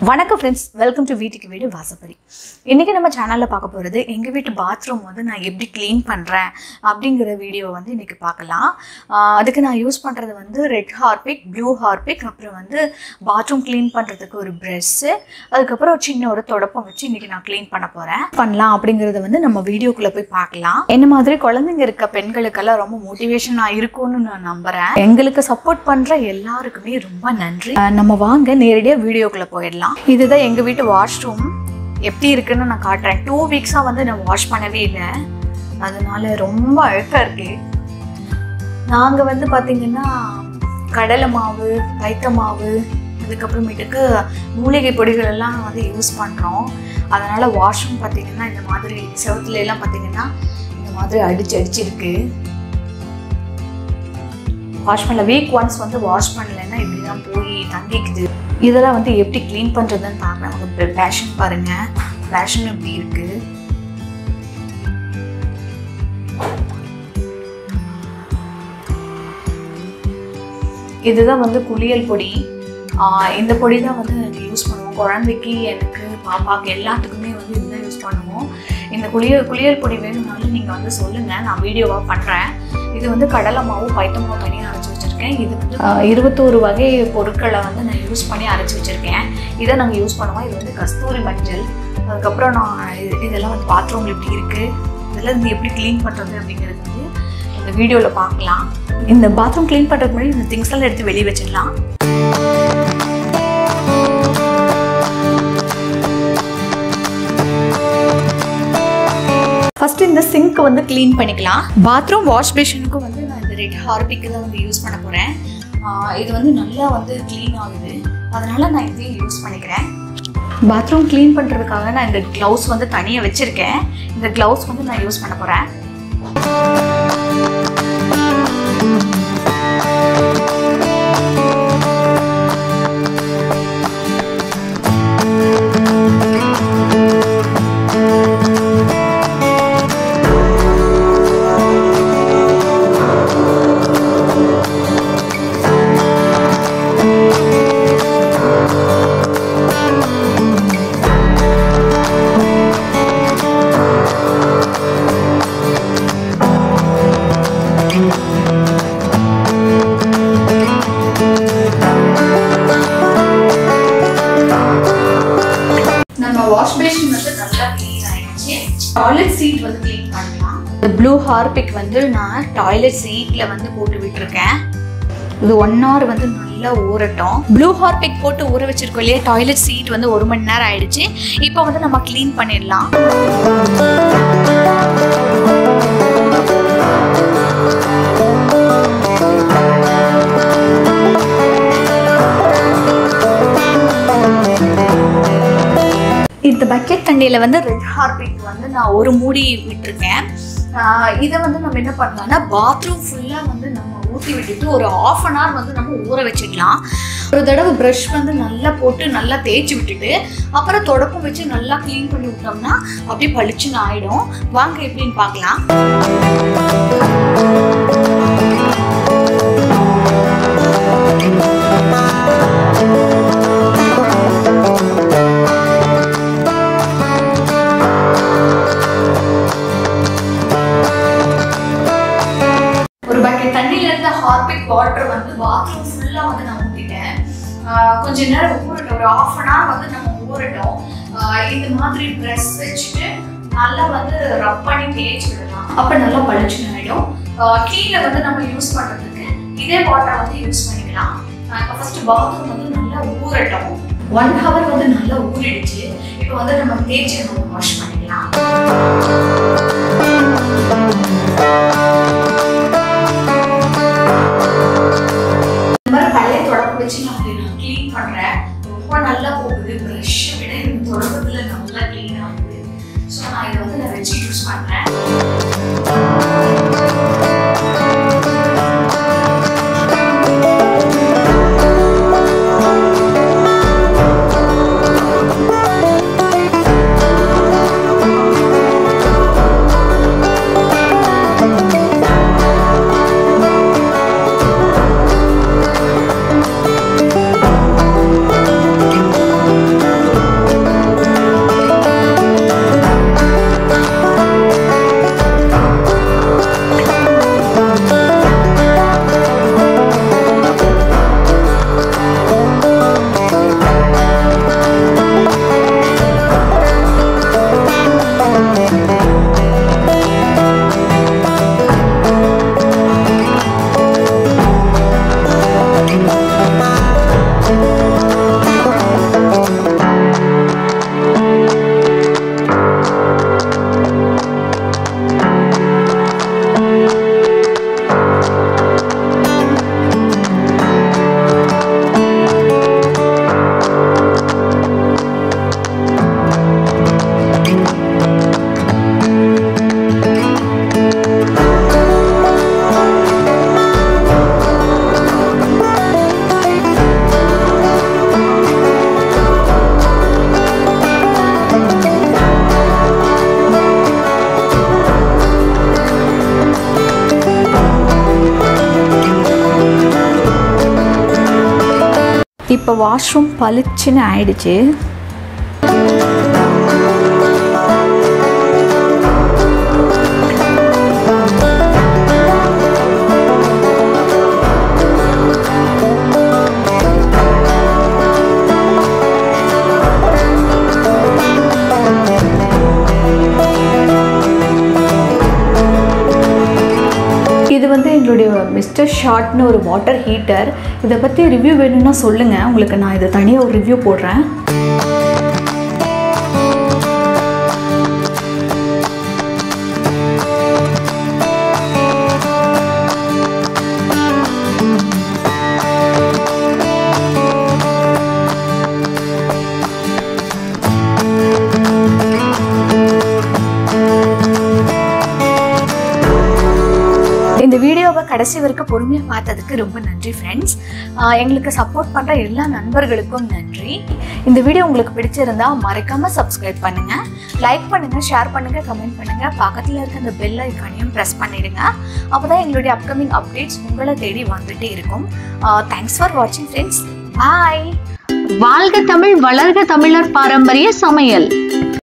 வணக்கம் friends welcome to வீட்டுக்கு வீடு வாசப்படி இன்றைக்கி நம்ம சேனலில் பார்க்க போகிறது எங்கள் வீட்டு பாத்ரூம் வந்து நான் எப்படி க்ளீன் பண்ணுறேன் அப்படிங்கிற வீடியோ வந்து இன்றைக்கி பார்க்கலாம் ஆஹ் அதுக்கு நான் யூஸ் பண்ணுறது வந்து ரெட் ஹார்பிக் ப்ளூ ஹார்பிக் அப்புறம் வந்து பாத்ரூம் க்ளீன் பண்ணுறதுக்கு ஒரு ப்ரெஷ்ஷு அதுக்கப்புறம் ஒரு சின்ன ஒரு தொடப்பம் வச்சு இன்றைக்கி நான் க்ளீன் பண்ண போகிறேன் பண்ணலாம் அப்படிங்கிறத வந்து நம்ம வீடியோக்குள்ளே போய் பார்க்கலாம் என்ன மாதிரி குழந்தைங்க இருக்க பெண்களுக்கெல்லாம் ரொம்ப மோட்டிவேஷனாக இருக்கும்னு நான் நம்புகிறேன் எங்களுக்கு சப்போர்ட் பண்ணுற எல்லாருக்குமே ரொம்ப நன்றி ஆஹ் நம்ம வாங்க நேரடியாக வீடியோக்குள்ளே போயிடலாம் இதுதான் எங்கள் வீட்டு வாஷ்ரூம் எப்படி இருக்குன்னு நான் காட்டுறேன் டூ வீக்ஸாக வந்து நான் வாஷ் பண்ணவே இல்லை அதனால ரொம்ப அழுக்காக இருக்கு நாங்கள் வந்து பார்த்திங்கன்னா கடலை மாவு பைத்த மாவு அதுக்கப்புறமேட்டுக்கு மூலிகை பொடிகள் எல்லாம் வந்து யூஸ் பண்ணுறோம் அதனால் வாஷ்ரூம் பார்த்திங்கன்னா இந்த மாதிரி செவத்துல எல்லாம் பார்த்திங்கன்னா இந்த மாதிரி அடிச்சு அடிச்சிருக்கு வாஷ் பண்ணல வீக் ஒன்ஸ் வந்து வாஷ் பண்ணலைன்னா இப்படி தான் போய் தங்கிக்குது இதெல்லாம் வந்து எப்படி க்ளீன் பண்ணுறதுன்னு பார்க்கலாம் உங்க பேஷன் பாருங்கள் பேஷன் எப்படி இருக்குது இதுதான் வந்து குளியல் பொடி ஆஹ் இந்த பொடி தான் வந்து நாங்கள் யூஸ் பண்ணுவோம் குழந்தைக்கு எனக்கு பாப்பாக்கு எல்லாத்துக்குமே வந்து இதுதான் யூஸ் பண்ணுவோம் இந்த குளியல் குளியல் பொடி வேணும்னாலும் நீங்கள் வந்து சொல்லுங்கள் நான் வீடியோவாக பண்ணுறேன் இது வந்து கடலை மாவு பைத்த மாவு தனியாக அரைச்சி வச்சுருக்கேன் இது வந்து ஆஹ் இருபத்தோரு வகை பொருட்களை வந்து நான் யூஸ் பண்ணி அரைச்சி வச்சுருக்கேன் இதை நாங்கள் யூஸ் பண்ணுவோம் இது வந்து கஸ்தூரி மஞ்சள் அதுக்கப்புறம் நான் இது- இதெல்லாம் வந்து பாத்ரூமில் எப்படி இருக்குது இதெல்லாம் வந்து எப்படி க்ளீன் பண்ணுறது அப்படிங்கிறது வந்து இந்த வீடியோவில் பார்க்கலாம் இந்த பாத்ரூம் க்ளீன் பண்ணுறதுக்கு முன்னாடி இந்த திங்ஸ் எல்லாம் எடுத்து வெளியே வச்சிடலாம் ஃபர்ஸ்ட் இந்த சிங்க் வந்து க்ளீன் பண்ணிக்கலாம் பாத்ரூம் வாஷ் பேஷனுக்கும் வந்து நான் இந்த ரெட் ஹார்பிக்கு தான் வந்து யூஸ் பண்ண போகிறேன் இது வந்து நல்லா வந்து க்ளீன் ஆகுது அதனால நான் இதையும் யூஸ் பண்ணிக்கிறேன் பாத்ரூம் க்ளீன் பண்ணுறதுக்காக நான் இந்த க்ளவுஸ் வந்து தனியாக வச்சுருக்கேன் இந்த க்ளவுஸ் வந்து நான் யூஸ் பண்ண போகிறேன் நம்ம வாஷ் பேஷன் வந்து நல்லா க்ளீன் ஆயிடுச்சு டாய்லெட் சீட் வந்து க்ளீன் பண்ணலாம் இந்த ப்ளூ ஹார்பிக் வந்து நான் டாய்லெட் சீட்ல வந்து போட்டு விட்டுருக்கேன் இது ஒன் ஹவர் வந்து நல்லா ஊறட்டும் ப்ளூ ஹார்பிக் போட்டு ஊற வச்சிருக்கோம் இல்லையா டாய்லெட் சீட் வந்து ஒரு மணி நேரம் ஆயிடுச்சு இப்போ வந்து நம்ம க்ளீன் பண்ணிடலாம் இந்த பக்கெட் தண்ணியில் வந்து ரெட் ஹார்பிக் வந்து நான் ஒரு மூடி விட்டுருக்கேன் ஆஹ் இதை வந்து நம்ம என்ன பண்ணலாம்னா பாத்ரூம் ஃபுல்லாக வந்து நம்ம ஊற்றி விட்டுட்டு ஒரு ஆஃப் அன் ஹவர் வந்து நம்ம ஊற வச்சுக்கலாம் ஒரு தடவை ப்ரஷ் வந்து நல்லா போட்டு நல்லா தேய்ச்சி விட்டுட்டு அப்புறம் தொடப்பம் வச்சு நல்லா க்ளீன் பண்ணி விட்டோம்னா அப்படியே பளிச்சுன்னு ஆயிடும் வாங்க எப்படின்னு பார்க்கலாம் ஒரு பக்கெட் தண்ணியில இருந்த ஹார்பிக் வாட்டர் வந்து பாத்ரூம் ஃபுல்லா வந்து நான் ஊத்திட்டேன் ஆஹ் கொஞ்ச நேரம் ஊறட்டும் ஒரு ஆஃப் அன் ஹவர் வந்து நம்ம ஊறட்டும் ஆஹ் இந்த மாதிரி ப்ரெஸ் வச்சுட்டு நல்லா வந்து ரப் பண்ணி தேய்ச்சி விடலாம் அப்ப நல்லா பளிச்சுன்னு ஆயிடும் ஆஹ் கீழே வந்து நம்ம யூஸ் பண்றதுக்கு இதே வாட்டர் வந்து யூஸ் பண்ணிக்கலாம் இப்போ ஃபர்ஸ்ட் பாத்ரூம் வந்து நல்லா ஊறட்டும் ஒன் ஹவர் வந்து நல்லா ஊறிடுச்சு இப்போ வந்து நம்ம தேய்ச்சி நம்ம வாஷ் பண்ணிக்கலாம் இந்த மாதிரி பழைய தொடப்பு வச்சு நான் அப்படி நான் க்ளீன் பண்றேன் ரொம்ப நல்லா போகுது ப்ரஷ் விட இந்த தொடப்பத்துல நல்லா க்ளீன் ஆகுது ஸோ நான் இதை வந்து நான் வச்சு யூஸ் பண்றேன் இப்போ வாஷ்ரூம் பளிச்சுன்னு ஆயிடுச்சு இது வந்து எங்களுடைய மிஸ்டர் ஷார்ட்னு ஒரு வாட்டர் ஹீட்டர் இதை பற்றி ரிவ்யூ வேணும்னா சொல்லுங்கள் உங்களுக்கு நான் இதை தனியாக ஒரு ரிவ்யூ போடுறேன் இந்த வீடியோவை கடைசி வரைக்கும் பொறுமையாக பார்த்ததுக்கு ரொம்ப நன்றி ஃப்ரெண்ட்ஸ் எங்களுக்கு சப்போர்ட் பண்ணுற எல்லா நண்பர்களுக்கும் நன்றி இந்த வீடியோ உங்களுக்கு பிடிச்சிருந்தா மறக்காமல் சப்ஸ்கிரைப் பண்ணுங்கள் லைக் பண்ணுங்கள் ஷேர் பண்ணுங்கள் கமெண்ட் பண்ணுங்கள் பக்கத்தில் இருக்க அந்த பெல் ஐக்கானையும் ப்ரெஸ் பண்ணிடுங்க அப்போ தான் எங்களுடைய அப்கமிங் அப்டேட்ஸ் உங்களை தேடி வந்துட்டே இருக்கும் தேங்க்ஸ் ஃபார் வாட்சிங் ஃப்ரெண்ட்ஸ் பாய் வாழ்க தமிழ் வளர்க தமிழர் பாரம்பரிய சமையல்